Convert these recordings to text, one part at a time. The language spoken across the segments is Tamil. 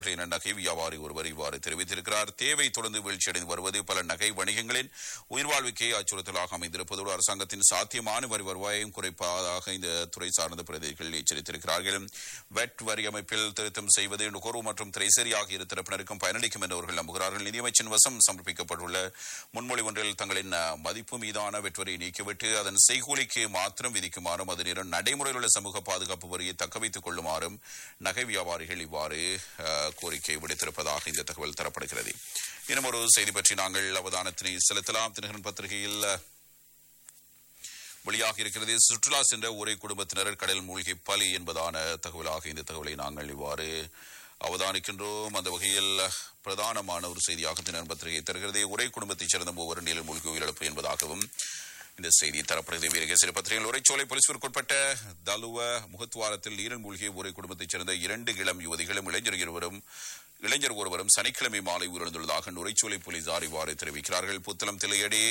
என நகை வியாபாரி ஒருவர் இவ்வாறு தெரிவித்திருக்கிறார் தேவை தொடர்ந்து வீழ்ச்சியடைந்து வருவது பல நகை வணிகங்களின் உயிர்வாழ்வுக்கே அச்சுறுத்தலாக அமைந்திருப்பதோடு அரசாங்கத்தின் சாத்தியமான வரி வருவாயையும் குறைப்பதாக இந்த துறை சார்ந்த பிரதிநிதிகள் எச்சரித்திருக்கிறார்கள் வெட் வரி அமைப்பில் திருத்தம் செய்வது நுகர்வு மற்றும் திரைசேரி ஆகிய இரு தரப்பினருக்கும் பயனளிக்கும் என்று அவர்கள் நம்புகிறார்கள் நிதியமைச்சின் வசம் சமர்ப்பிக்கப்பட்டுள்ள முன்மொழி ஒன்றில் தங்களின் அஹ், மதிப்பு மீதான வெட்வரியை நீக்கிவிட்டு அதன் செய்கூலிக்கு மாத்திரம் விதிக்குமாறும் அதே நேரம் நடைமுறையில் உள்ள சமூக பாதுகாப்பு வரியை தக்கவைத்துக் கொள்ளுமாறும் நகை வியாபாரிகள் இவ்வாறு அஹ், கோரிக்கை விடுத்திருப்பதாக இந்த தகவல் தரப்படுகிறது இன்னும் ஒரு செய்தி பற்றி நாங்கள் அவதானத்தினை செலுத்தலாம் தினகரன் பத்திரிகையில் அஹ், வெளியாக இருக்கிறது சுற்றுலா சென்ற ஒரே குடும்பத்தினர் கடல் மூழ்கி பலி என்பதான தகவலாக இந்த தகவலை நாங்கள் இவ்வாறு அவதானிக்கின்றோம் அந்த வகையில் பிரதானமான ஒரு செய்தியாக தினகரன் பத்திரிகை தருகிறது ஒரே குடும்பத்தைச் சேர்ந்த ஒவ்வொரு நீரில் மூழ்கி உயிரிழப்பு என்பதாகவும் இந்த செய்தி தரப்படுகிறது வீரகேசரி பத்திரிகையில் உரைச்சோலை போலீசுக்குட்பட்ட தலுவ முகத்துவாரத்தில் நீரில் மூழ்கிய ஒரே குடும்பத்தைச் சேர்ந்த இரண்டு இளம் யுவதிகளும் இளைஞர் இருவரும் இளைஞர் ஒருவரும் சனிக்கிழமை மாலை உயிரிழந்துள்ளதாக நுரைச்சோலை போலீசார் இவ்வாறு தெரிவிக்கிறார்கள் புத்தளம் திலையடி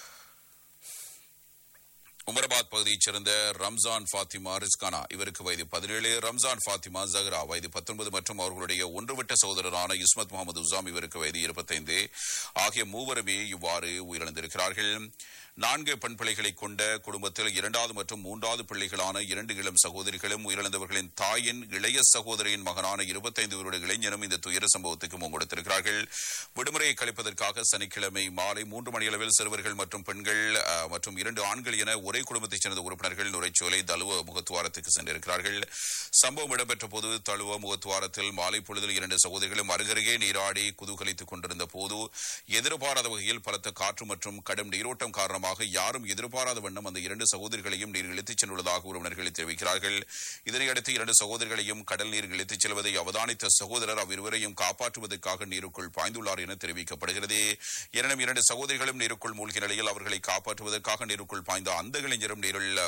உமராபாத் பகுதியைச் சேர்ந்த ரம்ஜான் ஃபாத்திமா ரிஸ்கானா இவருக்கு வயது பதினேழு ரம்ஜான் ஃபாத்திமா ஜஹ்ரா வயது பத்தொன்பது மற்றும் அவர்களுடைய ஒன்றுவிட்ட சகோதரரான இஸ்மத் முகமது உசாம் இவருக்கு வயது இருபத்தைந்து ஆகிய மூவருமே இவ்வாறு உயிரிழந்திருக்கிறார்கள் நான்கு பெண் பிள்ளைகளை கொண்ட குடும்பத்தில் இரண்டாவது மற்றும் மூன்றாவது பிள்ளைகளான இரண்டு இளம் சகோதரிகளும் உயிரிழந்தவர்களின் தாயின் இளைய சகோதரியின் மகனான இருபத்தைந்து வருட இளைஞனும் இந்த துயர சம்பவத்துக்கு முன்கொடுத்திருக்கிறார்கள் விடுமுறையை கழிப்பதற்காக சனிக்கிழமை மாலை மூன்று மணியளவில் சிறுவர்கள் மற்றும் பெண்கள் அஹ், மற்றும் இரண்டு ஆண்கள் என ஒரே குடும்பத்தைச் சேர்ந்த உறுப்பினர்கள் நுரைச்சோலை தலுவ முகத்துவாரத்துக்கு சென்றிருக்கிறார்கள் சம்பவம் இடம்பெற்ற போது தழுவ முகத்துவாரத்தில் மாலை பொழுதில் இரண்டு சகோதரிகளும் அருகருகே நீராடி குதூகலித்துக் கொண்டிருந்த போது எதிர்பாராத வகையில் பலத்த காற்று மற்றும் கடும் நீரோட்டம் காரணமாக யாரும் எதிர்பாராத வண்ணம் அந்த இரண்டு சகோதரிகளையும் நீர் இழுத்துச் சென்றுள்ளதாக உறவினர்கள் தெரிவிக்கிறார்கள் இதனையடுத்து இரண்டு சகோதரிகளையும் கடல் நீர் இழுத்துச் செல்வதை அவதானித்த சகோதரர் அவ்விருவரையும் காப்பாற்றுவதற்காக நீருக்குள் பாய்ந்துள்ளார் என தெரிவிக்கப்படுகிறது எனினும் இரண்டு சகோதரிகளும் நீருக்குள் மூழ்கிய நிலையில் அவர்களை காப்பாற்றுவதற்காக நீருக்குள் பாய்ந்த அந்த இளைஞரும் நீரில்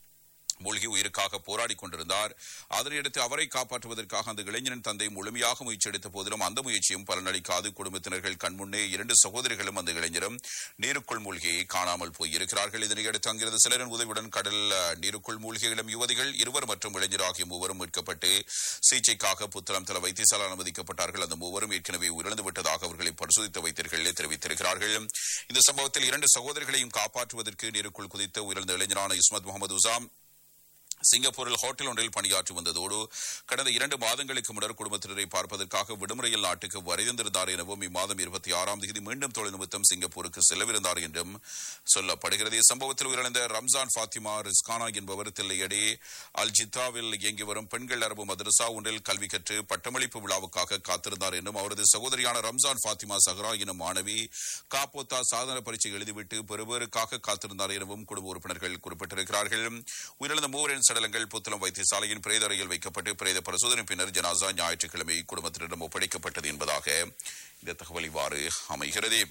மூழ்கி உயிருக்காக போராடி கொண்டிருந்தார் அதனையடுத்து அவரை காப்பாற்றுவதற்காக அந்த இளைஞனின் தந்தை முழுமையாக முயற்சி எடுத்த போதிலும் அந்த முயற்சியும் பலனளிக்காது குடும்பத்தினர்கள் கண்முன்னே இரண்டு சகோதரிகளும் அந்த இளைஞரும் நீருக்குள் மூழ்கி காணாமல் போயிருக்கிறார்கள் இதனையடுத்து அங்கிருந்த சிலரின் உதவியுடன் கடல் அஹ், நீருக்குள் மூழ்கிய இளம் யுவதிகள் இருவர் மற்றும் இளைஞர் ஆகிய மூவரும் மீட்கப்பட்டு சிகிச்சைக்காக புத்தளம் தல வைத்தியசாலை அனுமதிக்கப்பட்டார்கள் அந்த மூவரும் ஏற்கனவே உயிரிழந்து விட்டதாக அவர்களை பரிசோதித்த வைத்தியர்கள் தெரிவித்திருக்கிறார்கள் இந்த சம்பவத்தில் இரண்டு சகோதரிகளையும் காப்பாற்றுவதற்கு நீருக்குள் குதித்த உயிரிழந்த இளைஞரான இஸ்மத் முகமது உசாம் சிங்கப்பூரில் ஹோட்டல் ஒன்றில் பணியாற்றி வந்ததோடு கடந்த இரண்டு மாதங்களுக்கு முன்னர் குடும்பத்தினரை பார்ப்பதற்காக விடுமுறையில் நாட்டுக்கு வருகின்றிருந்தார் எனவும் இம்மாதம் இருபத்தி ஆறாம் தேதி மீண்டும் தொழில் நிமித்தம் சிங்கப்பூருக்கு செல்லவிருந்தார் என்றும் சொல்லப்படுகிறது இச்சம்பவத்தில் உயிரிழந்த ரம்ஜான் ஃபாத்திமா ரிஸ்கானா என்பவர் தில்லையடி அல் ஜித்தாவில் இயங்கி வரும் பெண்கள் அரபு மதரசா ஒன்றில் கல்வி கற்று பட்டமளிப்பு விழாவுக்காக காத்திருந்தார் என்றும் அவரது சகோதரியான ரம்ஜான் ஃபாத்திமா சஹரா எனும் மாணவி காப்போத்தா சாதன பரீட்சை எழுதிவிட்டு பெறுவருக்காக காத்திருந்தார் எனவும் குடும்ப உறுப்பினர்கள் குறிப்பிட்டிருக்கிறார்கள் உயிரிழந்த மூவரின் சடலங்கள் புத்தளம் வைத்தியசாலையின் பிரேத அறையில் வைக்கப்பட்டு பிரேத பரிசோதனை பின்னர் ஜனாசா ஞாயிற்றுக்கிழமை குடும்பத்தினரிடம் ஒப்படைக்கப்பட்டது என்பதாக இந்த தகவல் இவ்வாறு அமைகிறது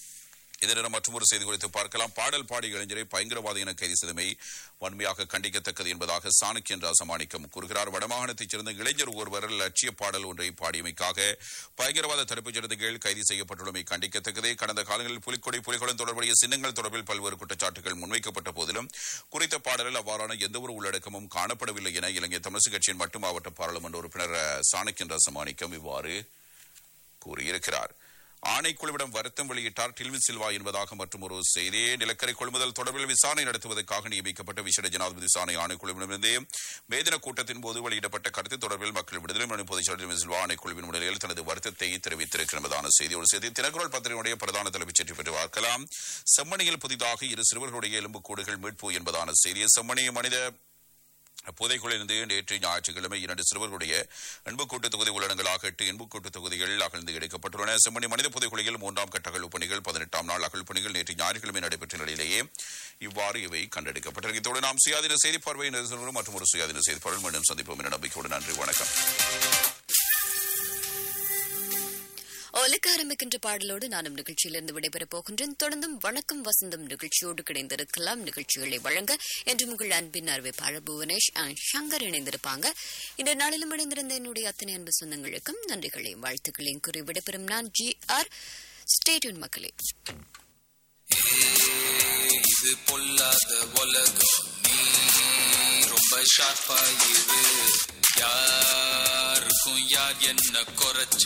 இதனிடம் மற்றொரு செய்தி குறித்து பார்க்கலாம் பாடல் பாடி இளைஞரை பயங்கரவாதி என கைது செய்தமை வன்மையாக கண்டிக்கத்தக்கது என்பதாக சாணக்கியன் ராசமாணிக்கம் கூறுகிறார் வடமாகாணத்தைச் சேர்ந்த இளைஞர் ஒருவர் லட்சிய பாடல் ஒன்றை பாடியமைக்காக பயங்கரவாத தடுப்புச் சட்டத்தின் கீழ் கைது செய்யப்பட்டுள்ளமை கண்டிக்கத்தக்கதே கடந்த காலங்களில் புலிக்கொடி புலிகளுடன் தொடர்புடைய சின்னங்கள் தொடர்பில் பல்வேறு குற்றச்சாட்டுகள் முன்வைக்கப்பட்ட போதிலும் குறித்த பாடலில் அவ்வாறான எந்தவொரு உள்ளடக்கமும் காணப்படவில்லை என இலங்கை தமிழரசு கட்சியின் மட்டு மாவட்ட பாராளுமன்ற உறுப்பினர் அஹ், சாணக்கியன் ராசமாணிக்கம் இவ்வாறு கூறியிருக்கிறார் ஆணைக்குழுவிடம் வருத்தம் வெளியிட்டார் டில்வி சில்வா என்பதாக மற்றும் ஒரு செய்தி நிலக்கரி கொள்முதல் தொடர்பில் விசாரணை நடத்துவதற்காக நியமிக்கப்பட்ட விசேட ஜனாதிபதி விசாரணை ஆணைக்குழுவிடமிருந்து மேதின கூட்டத்தின் போது வெளியிடப்பட்ட கருத்து தொடர்பில் மக்கள் விடுதலை மனு பொதுச் செயலர் டில்வி சில்வா ஆணைக்குழுவின் முன்னிலையில் தனது வருத்தத்தை தெரிவித்திருக்கிறதான செய்தி ஒரு செய்தி தினக்குரல் பத்திரிகையுடைய பிரதான தலைப்புச் செய்தி பற்றி பார்க்கலாம் செம்மணியில் புதிதாக இரு சிறுவர்களுடைய எலும்புக்கூடுகள் மீட்பு என்பதான செய்தி செம்மணி மனித புதைக்குழிலிருந்து நேற்று ஞாயிற்றுக்கிழமை இரண்டு சிறுவர்களுடைய எண்புக்கூட்டு தொகுதி உள்ளடங்களாக எட்டு எண்புக்கூட்டு தொகுதிகள் அகழ்ந்து எடுக்கப்பட்டுள்ளன செம்மணி மனித புதைக்குழியில் மூன்றாம் கட்ட அகழ்வு பணிகள் பதினெட்டாம் நாள் அகழ்வு பணிகள் நேற்று ஞாயிற்றுக்கிழமை நடைபெற்ற நிலையிலேயே இவ்வாறு இவை கண்டெடுக்கப்பட்டிருக்கு இதோடு நாம் சுயாதீன செய்தி பார்வை நிறுவனம் மற்றும் ஒரு சுயாதீன செய்தி பார்வை மீண்டும் சந்திப்போம் என நம்பிக்கையோடு நன்றி வணக்கம் ஒலிக்க ஆரம்பிக்கின்ற பாடலோடு நானும் நிகழ்ச்சியிலிருந்து விடைபெறப் போகின்றேன் தொடர்ந்தும் வணக்கம் வசந்தம் நிகழ்ச்சியோடு கிடைந்திருக்கலாம் நிகழ்ச்சிகளை வழங்க என்று உங்கள் அன்பின் அறிவிப்பாளர் புவனேஷ் அண்ட் சங்கர் இணைந்திருப்பாங்க இந்த நாளிலும் இணைந்திருந்த என்னுடைய அத்தனை அன்பு சொந்தங்களுக்கும் நன்றிகளையும் வாழ்த்துக்களையும் கூறி விடைபெறும் நான் ஜி ஆர் ஸ்டேட்யூன் மக்களே இது பொல்லாத உலகம் நீ ரொம்ப ஷார்ப்பா இரு யாருக்கும் யார் என்ன குறைச்ச